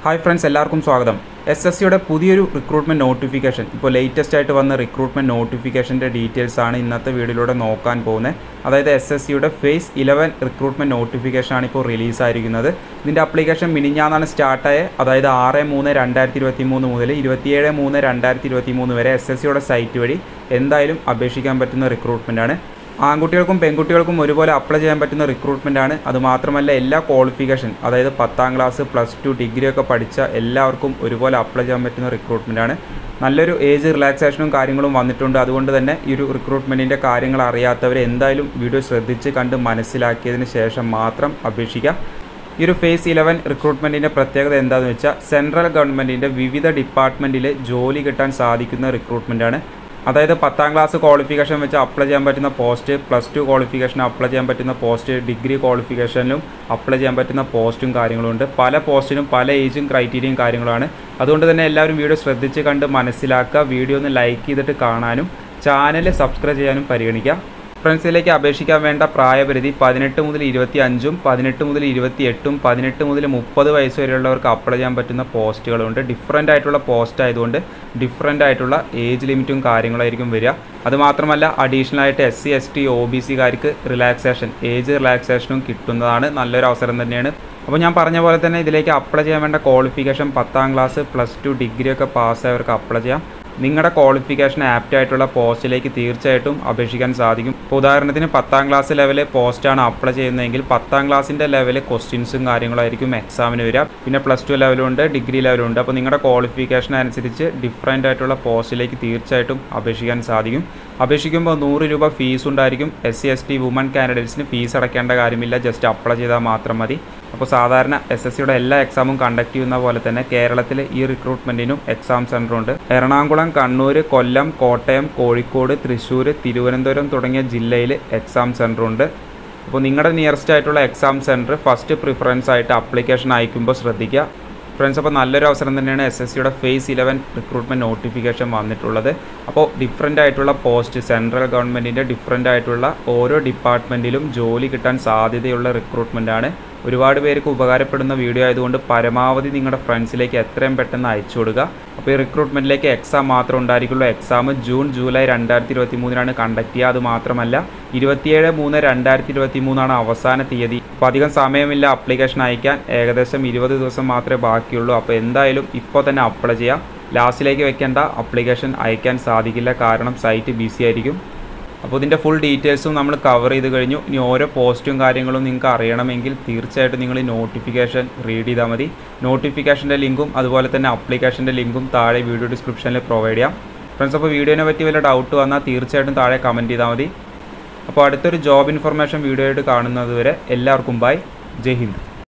hi friends എല്ലാവർക്കും സ്വാഗതം S S സിയുടെ പുതിയൊരു റിക്രൂട്ട്മെൻറ്റ് നോട്ടിഫിക്കേഷൻ ഇപ്പോൾ ലേറ്റസ്റ്റ് ആയിട്ട് വന്ന റിക്രൂട്ട്മെൻറ്റ് നോട്ടിഫിക്കേഷൻ്റെ ഡീറ്റെയിൽസ് ആണ് ഇന്നത്തെ വീഡിയോയിലൂടെ നോക്കാൻ പോകുന്നത് അതായത് എസ് എസ് സിയുടെ ഫേസ് ഇലവൻ റിക്രൂട്ട്മെൻറ്റ് നോട്ടിഫിക്കേഷൻ ആണ് ഇപ്പോൾ റിലീസായിരിക്കുന്നത് ഇതിൻ്റെ അപ്ലിക്കേഷൻ മിനിഞ്ഞാന്നാണ് സ്റ്റാർട്ടായത് അതായത് ആറ് മൂന്ന് രണ്ടായിരത്തി ഇരുപത്തി മൂന്ന് മുതൽ ഇരുപത്തിയേഴ് മൂന്ന് രണ്ടായിരത്തി ഇരുപത്തി മൂന്ന് വരെ എസ് എസ് സിയുടെ സൈറ്റ് വഴി എന്തായാലും അപേക്ഷിക്കാൻ പറ്റുന്ന റിക്രൂട്ട്മെൻ്റ് ആണ് ആൺകുട്ടികൾക്കും പെൺകുട്ടികൾക്കും ഒരുപോലെ അപ്ലൈ ചെയ്യാൻ പറ്റുന്ന റിക്രൂട്ട്മെൻ്റ് ആണ് അതുമാത്രമല്ല എല്ലാ ക്വാളിഫിക്കേഷൻ അതായത് പത്താം ക്ലാസ് പ്ലസ് ടു ഡിഗ്രി ഒക്കെ പഠിച്ച എല്ലാവർക്കും ഒരുപോലെ അപ്ലൈ ചെയ്യാൻ പറ്റുന്ന റിക്രൂട്ട്മെൻ്റ് ആണ് നല്ലൊരു ഏജ് റിലാക്സേഷനും കാര്യങ്ങളും വന്നിട്ടുണ്ട് അതുകൊണ്ട് തന്നെ ഈ ഒരു റിക്രൂട്ട്മെൻറ്റിൻ്റെ കാര്യങ്ങൾ അറിയാത്തവർ എന്തായാലും വീഡിയോ ശ്രദ്ധിച്ച് കണ്ട് മനസ്സിലാക്കിയതിന് ശേഷം മാത്രം അപേക്ഷിക്കാം ഈ ഒരു ഫേസ് ഇലവൻ റിക്രൂട്ട്മെൻറ്റിൻ്റെ പ്രത്യേകത എന്താണെന്ന് വെച്ചാൽ സെൻട്രൽ ഗവൺമെൻറ്റിൻ്റെ വിവിധ ഡിപ്പാർട്ട്മെൻറ്റിൽ ജോലി കിട്ടാൻ സാധിക്കുന്ന റിക്രൂട്ട്മെൻറ്റാണ് അതായത് പത്താം ക്ലാസ് ക്വാളിഫിക്കേഷൻ വെച്ച് അപ്ലൈ ചെയ്യാൻ പറ്റുന്ന post plus two qualification apply ചെയ്യാൻ പറ്റുന്ന പോസ്റ്റ് ഡിഗ്രി ക്വാളിഫിക്കേഷനിലും അപ്ലൈ ചെയ്യാൻ പറ്റുന്ന പോസ്റ്റും കാര്യങ്ങളും ഉണ്ട് പല പോസ്റ്റിനും പല ഏജും ക്രൈറ്റീരിയയും കാര്യങ്ങളാണ് അതുകൊണ്ട് തന്നെ എല്ലാവരും വീഡിയോ ശ്രദ്ധിച്ച് കണ്ട് മനസ്സിലാക്കുക വീഡിയോ ഒന്ന് ലൈക്ക് ചെയ്തിട്ട് കാണാനും ചാനൽ സബ്സ്ക്രൈബ് ചെയ്യാനും പരിഗണിക്കുക ഫ്രണ്ട്സിലേക്ക് അപേക്ഷിക്കാൻ വേണ്ട പ്രായപരിധി പതിനെട്ട് മുതൽ ഇരുപത്തി അഞ്ചും പതിനെട്ട് മുതൽ ഇരുപത്തി എട്ടും പതിനെട്ട് മുതൽ മുപ്പത് വയസ്സ് വരെയുള്ളവർക്ക് അപ്ലൈ ചെയ്യാൻ പറ്റുന്ന പോസ്റ്റുകളുണ്ട് ഡിഫറൻ്റ് ആയിട്ടുള്ള പോസ്റ്റ് ആയതുകൊണ്ട് ഡിഫറൻ്റ് ആയിട്ടുള്ള ഏജ് ലിമിറ്റും കാര്യങ്ങളായിരിക്കും വരിക അതുമാത്രമല്ല അഡീഷണൽ ആയിട്ട് S C S T O B സിക്കാർക്ക് റിലാക്സേഷൻ ഏജ് റിലാക്സേഷനും കിട്ടുന്നതാണ് നല്ലൊരു അവസരം തന്നെയാണ് അപ്പോൾ ഞാൻ പറഞ്ഞ പോലെ തന്നെ ഇതിലേക്ക് അപ്ലൈ ചെയ്യാൻ വേണ്ട ക്വാളിഫിക്കേഷൻ പത്താം ക്ലാസ് പ്ലസ് ടു ഡിഗ്രി ഒക്കെ പാസ്സായവർക്ക് അപ്ലൈ ചെയ്യാം നിങ്ങളുടെ ക്വാളിഫിക്കേഷൻ ആപ്റ്റ് ആയിട്ടുള്ള പോസ്റ്റിലേക്ക് തീർച്ചയായിട്ടും അപേക്ഷിക്കാൻ സാധിക്കും ഇപ്പോൾ ഉദാഹരണത്തിന് പത്താം ക്ലാസ് ലെവൽ പോസ്റ്റാണ് അപ്ലൈ ചെയ്യുന്നതെങ്കിൽ പത്താം ക്ലാസ്സിൻ്റെ ലെവൽ ക്വസ്റ്റ്യൻസും കാര്യങ്ങളായിരിക്കും എക്സാമിന് വരിക പിന്നെ പ്ലസ് ടു ലെവലുണ്ട് ഡിഗ്രി ലെവലുണ്ട് അപ്പോൾ നിങ്ങളുടെ ക്വാളിഫിക്കേഷൻ അനുസരിച്ച് ഡിഫറൻ്റ് ആയിട്ടുള്ള പോസ്റ്റിലേക്ക് തീർച്ചയായിട്ടും അപേക്ഷിക്കാൻ സാധിക്കും അപേക്ഷിക്കുമ്പോൾ നൂറ് രൂപ ഫീസ് ഉണ്ടായിരിക്കും S C S T woman കാൻഡിഡേറ്റ്സിന് ഫീസ് അടയ്ക്കേണ്ട കാര്യമില്ല ജസ്റ്റ് അപ്ലൈ ചെയ്താൽ മാത്രം മതി അപ്പോൾ സാധാരണ എസ് എസ് സിയുടെ എല്ലാ എക്സാമും കണ്ടക്ട് ചെയ്യുന്ന പോലെ തന്നെ കേരളത്തിലെ ഈ റിക്രൂട്ട്മെൻറ്റിനും എക്സാം സെൻ്ററുണ്ട് എറണാകുളം കണ്ണൂർ കൊല്ലം കോട്ടയം കോഴിക്കോട് തൃശ്ശൂർ തിരുവനന്തപുരം തുടങ്ങിയ ജില്ലയിൽ എക്സാം സെൻ്ററുണ്ട് അപ്പോൾ നിങ്ങളുടെ നിയറസ്റ്റ് ആയിട്ടുള്ള എക്സാം സെൻറ്റർ ഫസ്റ്റ് പ്രിഫറൻസ് ആയിട്ട് അപ്ലിക്കേഷൻ അയക്കുമ്പോൾ ശ്രദ്ധിക്കുക ഫ്രണ്ട്സ് അപ്പോൾ നല്ലൊരു അവസരം തന്നെയാണ് എസ് എസ് സിയുടെ ഫേസ് ഇലവൻ റിക്രൂട്ട്മെൻറ്റ് നോട്ടിഫിക്കേഷൻ വന്നിട്ടുള്ളത് അപ്പോൾ ഡിഫറെൻ്റ് ആയിട്ടുള്ള പോസ്റ്റ് സെൻട്രൽ ഗവൺമെൻറ്റിൻ്റെ ഡിഫറെൻ്റ് ആയിട്ടുള്ള ഓരോ ഡിപ്പാർട്ട്മെൻറ്റിലും ജോലി കിട്ടാൻ സാധ്യതയുള്ള റിക്രൂട്ട്മെൻ്റ് ആണ് ഒരുപാട് പേർക്ക് ഉപകാരപ്പെടുന്ന വീഡിയോ ആയതുകൊണ്ട് പരമാവധി നിങ്ങളുടെ ഫ്രണ്ട്സിലേക്ക് എത്രയും പെട്ടെന്ന് അയച്ചു കൊടുക്കുക അപ്പോൾ ഈ റിക്രൂട്ട്മെൻറ്റിലേക്ക് എക്സാം മാത്രം ഉണ്ടായിരിക്കുള്ളൂ എക്സാം ജൂൺ ജൂലൈ രണ്ടായിരത്തി ഇരുപത്തി മൂന്നിനാണ് കണ്ടക്ട് ചെയ്യുക അത് മാത്രമല്ല ഇരുപത്തിയേഴ് മൂന്ന് രണ്ടായിരത്തി ഇരുപത്തി മൂന്നാണ് അവസാന തീയതി അപ്പോൾ അധികം സമയമില്ല അപ്ലിക്കേഷൻ അയക്കാൻ ഏകദേശം ഇരുപത് ദിവസം മാത്രമേ ബാക്കിയുള്ളൂ അപ്പോൾ എന്തായാലും ഇപ്പോൾ തന്നെ അപ്ലൈ ചെയ്യാം ലാസ്റ്റിലേക്ക് വെക്കേണ്ട അപ്ലിക്കേഷൻ അയക്കാൻ സാധിക്കില്ല കാരണം സൈറ്റ് ബിസി ആയിരിക്കും അപ്പോൾ ഇതിൻ്റെ ഫുൾ ഡീറ്റെയിൽസും നമ്മൾ കവർ ചെയ്ത് കഴിഞ്ഞു ഇനി ഓരോ പോസ്റ്റും കാര്യങ്ങളും നിങ്ങൾക്ക് അറിയണമെങ്കിൽ തീർച്ചയായിട്ടും നിങ്ങൾ ഈ നോട്ടിഫിക്കേഷൻ റീഡ് ചെയ്താൽ മതി നോട്ടിഫിക്കേഷൻ്റെ ലിങ്കും അതുപോലെ തന്നെ അപ്ലിക്കേഷൻ്റെ ലിങ്കും താഴെ വീഡിയോ ഡിസ്ക്രിപ്ഷനിൽ പ്രൊവൈഡ് ചെയ്യാം ഫ്രണ്ട്സ് അപ്പോൾ വീഡിയോനെ പറ്റി വല്ല ഡൗട്ട് വന്നാൽ തീർച്ചയായിട്ടും താഴെ കമൻറ്റ് ചെയ്താൽ മതി അപ്പോൾ അടുത്തൊരു ജോബ് ഇൻഫർമേഷൻ വീഡിയോ ആയിട്ട് കാണുന്നത് വരെ എല്ലാവർക്കും ബൈ ജയ് ഹിന്ദ്